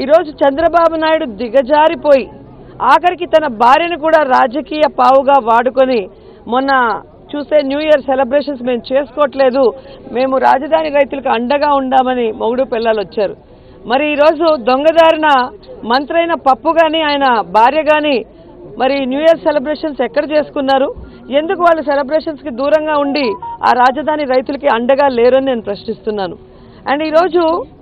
ఈరోజు చంద్రబాబు నాయుడు దిగజారిపోయి ఆఖరికి తన భార్యను కూడా రాజకీయ పావుగా వాడుకొని మొన్న చూస్తే న్యూ ఇయర్ సెలబ్రేషన్స్ మేము చేసుకోవట్లేదు మేము రాజధాని రైతులకు అండగా ఉండామని మొగుడు పిల్లలు వచ్చారు మరి ఈరోజు దొంగదారిన మంత్రైన పప్పు కానీ ఆయన భార్య కానీ మరి న్యూ ఇయర్ సెలబ్రేషన్స్ ఎక్కడ చేసుకున్నారు ఎందుకు వాళ్ళు సెలబ్రేషన్స్కి దూరంగా ఉండి ఆ రాజధాని రైతులకి అండగా లేరని నేను ప్రశ్నిస్తున్నాను అండ్ ఈరోజు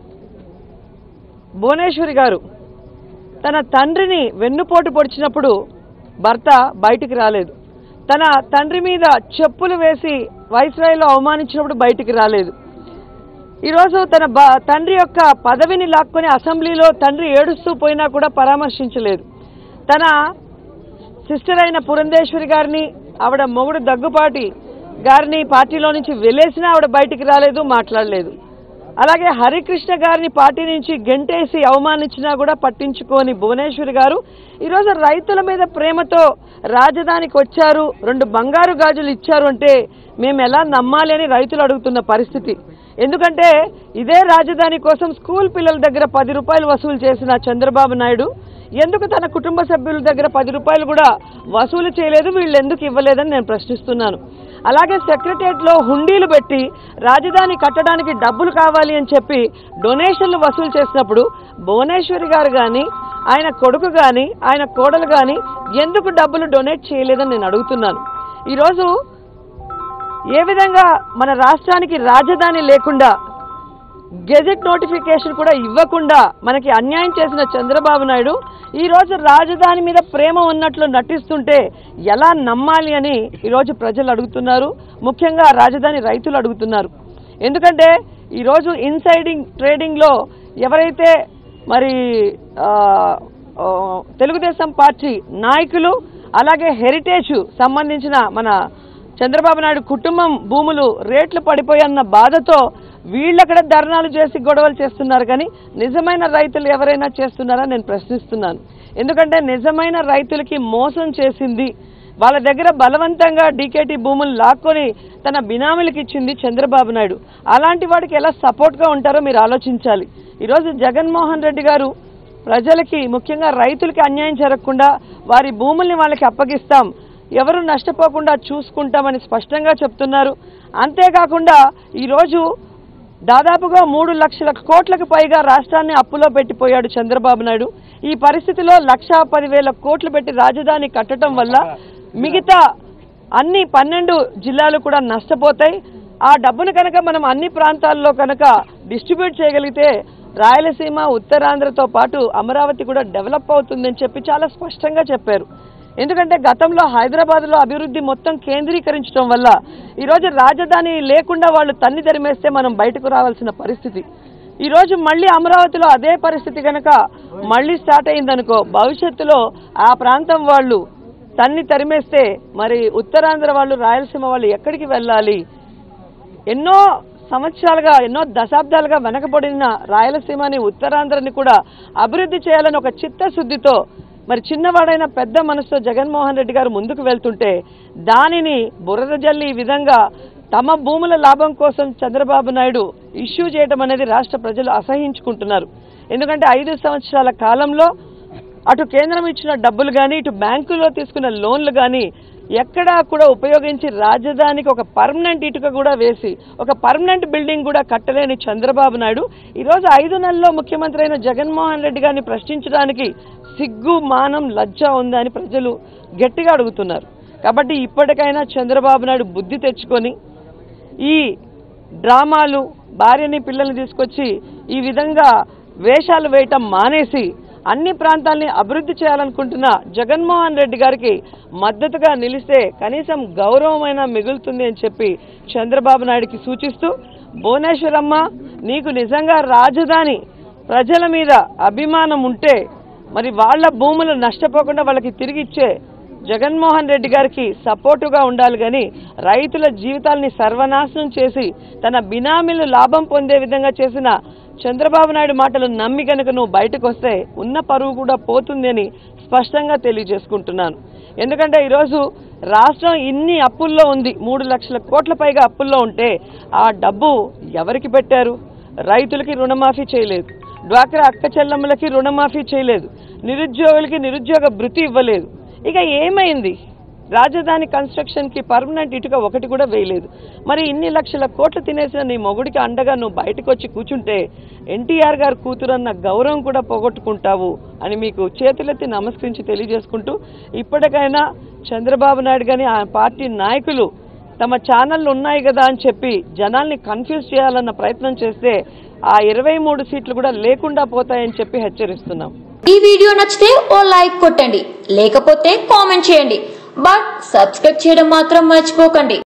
భువనేశ్వరి గారు తన తండ్రిని వెన్నుపోటు పొడిచినప్పుడు భర్త బయటికి రాలేదు తన తండ్రి మీద చెప్పులు వేసి వైస్రాయిలో అవమానించినప్పుడు బయటికి రాలేదు ఈరోజు తన బ తండ్రి యొక్క పదవిని లాక్కొని అసెంబ్లీలో తండ్రి ఏడుస్తూ పోయినా కూడా పరామర్శించలేదు తన సిస్టర్ అయిన పురంధేశ్వరి గారిని ఆవిడ మొగుడు దగ్గుపాటి గారిని పార్టీలో నుంచి వెలేసినా ఆవిడ బయటికి రాలేదు మాట్లాడలేదు అలాగే హరికృష్ణ గారిని పార్టీ నుంచి గెంటేసి అవమానించినా కూడా పట్టించుకోని భువనేశ్వరి గారు ఈరోజు రైతుల మీద ప్రేమతో రాజధానికి వచ్చారు రెండు బంగారు గాజులు ఇచ్చారు అంటే మేము ఎలా నమ్మాలి అని రైతులు అడుగుతున్న పరిస్థితి ఎందుకంటే ఇదే రాజధాని కోసం స్కూల్ పిల్లల దగ్గర పది రూపాయలు వసూలు చేసిన చంద్రబాబు నాయుడు ఎందుకు తన కుటుంబ సభ్యుల దగ్గర పది రూపాయలు కూడా వసూలు చేయలేదు వీళ్ళు ఎందుకు ఇవ్వలేదని నేను ప్రశ్నిస్తున్నాను అలాగే సెక్రటరియట్లో హుండీలు పెట్టి రాజధాని కట్టడానికి డబ్బులు కావాలి అని చెప్పి డొనేషన్లు వసూలు చేసినప్పుడు భువనేశ్వరి గారు కానీ ఆయన కొడుకు కానీ ఆయన కోడలు కానీ ఎందుకు డబ్బులు డొనేట్ చేయలేదని నేను అడుగుతున్నాను ఈరోజు ఏ విధంగా మన రాష్ట్రానికి రాజధాని లేకుండా గెజెట్ నోటిఫికేషన్ కూడా ఇవ్వకుండా మనకి అన్యాయం చేసిన చంద్రబాబు నాయుడు ఈరోజు రాజధాని మీద ప్రేమ ఉన్నట్లు నటిస్తుంటే ఎలా నమ్మాలి అని ఈరోజు ప్రజలు అడుగుతున్నారు ముఖ్యంగా రాజధాని రైతులు అడుగుతున్నారు ఎందుకంటే ఈరోజు ఇన్సైడింగ్ ట్రేడింగ్లో ఎవరైతే మరి ఆ, ఆ, తెలుగుదేశం పార్టీ నాయకులు అలాగే హెరిటేజ్ సంబంధించిన మన చంద్రబాబు నాయుడు కుటుంబం భూములు రేట్లు పడిపోయన్న బాధతో వీళ్ళక్కడ ధర్నాలు చేసి గొడవలు చేస్తున్నారు కానీ నిజమైన రైతులు ఎవరైనా చేస్తున్నారా నేను ప్రశ్నిస్తున్నాను ఎందుకంటే నిజమైన రైతులకి మోసం చేసింది వాళ్ళ దగ్గర బలవంతంగా డీకేటీ భూములు లాక్కొని తన బినామీలకు ఇచ్చింది చంద్రబాబు నాయుడు అలాంటి వాడికి ఎలా సపోర్ట్గా ఉంటారో మీరు ఆలోచించాలి ఈరోజు జగన్మోహన్ రెడ్డి గారు ప్రజలకి ముఖ్యంగా రైతులకి అన్యాయం జరగకుండా వారి భూముల్ని వాళ్ళకి అప్పగిస్తాం ఎవరు నష్టపోకుండా చూసుకుంటామని స్పష్టంగా చెప్తున్నారు అంతేకాకుండా ఈరోజు దాదాపుగా మూడు లక్షల కోట్లకు పైగా రాష్ట్రాన్ని అప్పులో పెట్టిపోయాడు చంద్రబాబు నాయుడు ఈ పరిస్థితిలో లక్షా పదివేల కోట్లు పెట్టి రాజధాని కట్టడం వల్ల మిగతా అన్ని పన్నెండు జిల్లాలు కూడా నష్టపోతాయి ఆ డబ్బును కనుక మనం అన్ని ప్రాంతాల్లో కనుక డిస్ట్రిబ్యూట్ చేయగలిగితే రాయలసీమ ఉత్తరాంధ్రతో పాటు అమరావతి కూడా డెవలప్ అవుతుందని చెప్పి చాలా స్పష్టంగా చెప్పారు ఎందుకంటే గతంలో హైదరాబాద్లో అభివృద్ధి మొత్తం కేంద్రీకరించడం వల్ల ఈరోజు రాజధాని లేకుండా వాళ్ళు తన్ని తరిమేస్తే మనం బయటకు రావాల్సిన పరిస్థితి ఈరోజు మళ్ళీ అమరావతిలో అదే పరిస్థితి కనుక మళ్ళీ స్టార్ట్ అయిందనుకో భవిష్యత్తులో ఆ ప్రాంతం వాళ్ళు తన్ని తరిమేస్తే మరి ఉత్తరాంధ్ర వాళ్ళు రాయలసీమ వాళ్ళు ఎక్కడికి వెళ్ళాలి ఎన్నో సంవత్సరాలుగా ఎన్నో దశాబ్దాలుగా వెనకబడిన రాయలసీమని ఉత్తరాంధ్రని కూడా అభివృద్ధి చేయాలని ఒక చిత్తశుద్ధితో మరి చిన్నవాడైన పెద్ద మనసుతో జగన్మోహన్ రెడ్డి గారు ముందుకు వెళ్తుంటే దానిని బురద జల్లి ఈ విధంగా తమ భూముల లాభం కోసం చంద్రబాబు నాయుడు ఇష్యూ చేయడం అనేది రాష్ట్ర ప్రజలు అసహించుకుంటున్నారు ఎందుకంటే ఐదు సంవత్సరాల కాలంలో అటు కేంద్రం ఇచ్చిన డబ్బులు కానీ ఇటు బ్యాంకుల్లో తీసుకున్న లోన్లు కానీ ఎక్కడా కూడా ఉపయోగించి రాజధానికి ఒక పర్మనెంట్ ఇటుక కూడా వేసి ఒక పర్మనెంట్ బిల్డింగ్ కూడా కట్టలేని చంద్రబాబు నాయుడు ఈరోజు ఐదు నెలల్లో ముఖ్యమంత్రి అయిన జగన్మోహన్ రెడ్డి గారిని ప్రశ్నించడానికి సిగ్గు మానం లజ్జ ఉందా అని ప్రజలు గట్టిగా అడుగుతున్నారు కాబట్టి ఇప్పటికైనా చంద్రబాబు నాయుడు బుద్ధి తెచ్చుకొని ఈ డ్రామాలు భార్యని పిల్లల్ని తీసుకొచ్చి ఈ విధంగా వేషాలు వేయటం మానేసి అన్ని ప్రాంతాల్ని అభివృద్ధి చేయాలనుకుంటున్న జగన్మోహన్ రెడ్డి గారికి మద్దతుగా నిలిస్తే కనీసం గౌరవమైనా మిగులుతుంది అని చెప్పి చంద్రబాబు నాయుడికి సూచిస్తూ భువనేశ్వరమ్మ నీకు నిజంగా రాజధాని ప్రజల మీద అభిమానం ఉంటే మరి వాళ్ళ భూములు నష్టపోకుండా వాళ్ళకి తిరిగి ఇచ్చే జగన్మోహన్ రెడ్డి గారికి సపోర్టుగా ఉండాలి కానీ రైతుల జీవితాల్ని సర్వనాశనం చేసి తన బినామీలు లాభం పొందే విధంగా చేసిన చంద్రబాబు నాయుడు మాటలు నమ్మి కనుక నువ్వు బయటకు వస్తే ఉన్న పరువు కూడా పోతుంది అని స్పష్టంగా తెలియజేసుకుంటున్నాను ఎందుకంటే ఈరోజు రాష్ట్రం ఇన్ని అప్పుల్లో ఉంది మూడు లక్షల కోట్ల పైగా అప్పుల్లో ఉంటే ఆ డబ్బు ఎవరికి పెట్టారు రైతులకి రుణమాఫీ చేయలేదు డ్వాక్రా అక్క చెల్లమ్మలకి రుణమాఫీ చేయలేదు నిరుద్యోగులకి నిరుద్యోగ భృతి ఇవ్వలేదు ఇక ఏమైంది రాజధాని కన్స్ట్రక్షన్కి పర్మనెంట్ ఇటుక ఒకటి కూడా వేయలేదు మరి ఇన్ని లక్షల కోట్లు తినేసిన నీ మొగుడికి అండగా నువ్వు బయటకు వచ్చి కూర్చుంటే ఎన్టీఆర్ గారు కూతురన్న గౌరవం కూడా పోగొట్టుకుంటావు అని మీకు చేతులెత్తి నమస్కరించి తెలియజేసుకుంటూ ఇప్పటికైనా చంద్రబాబు నాయుడు కానీ ఆ పార్టీ నాయకులు తమ ఛానళ్ళు ఉన్నాయి కదా అని చెప్పి జనాల్ని కన్ఫ్యూజ్ చేయాలన్న ప్రయత్నం చేస్తే ఆ ఇరవై మూడు సీట్లు కూడా లేకుండా పోతాయని చెప్పి హెచ్చరిస్తున్నాం ఈ వీడియో నచ్చితే ఓ లైక్ కొట్టండి లేకపోతే కామెంట్ చేయండి బట్ సబ్స్క్రైబ్ చేయడం మాత్రం మర్చిపోకండి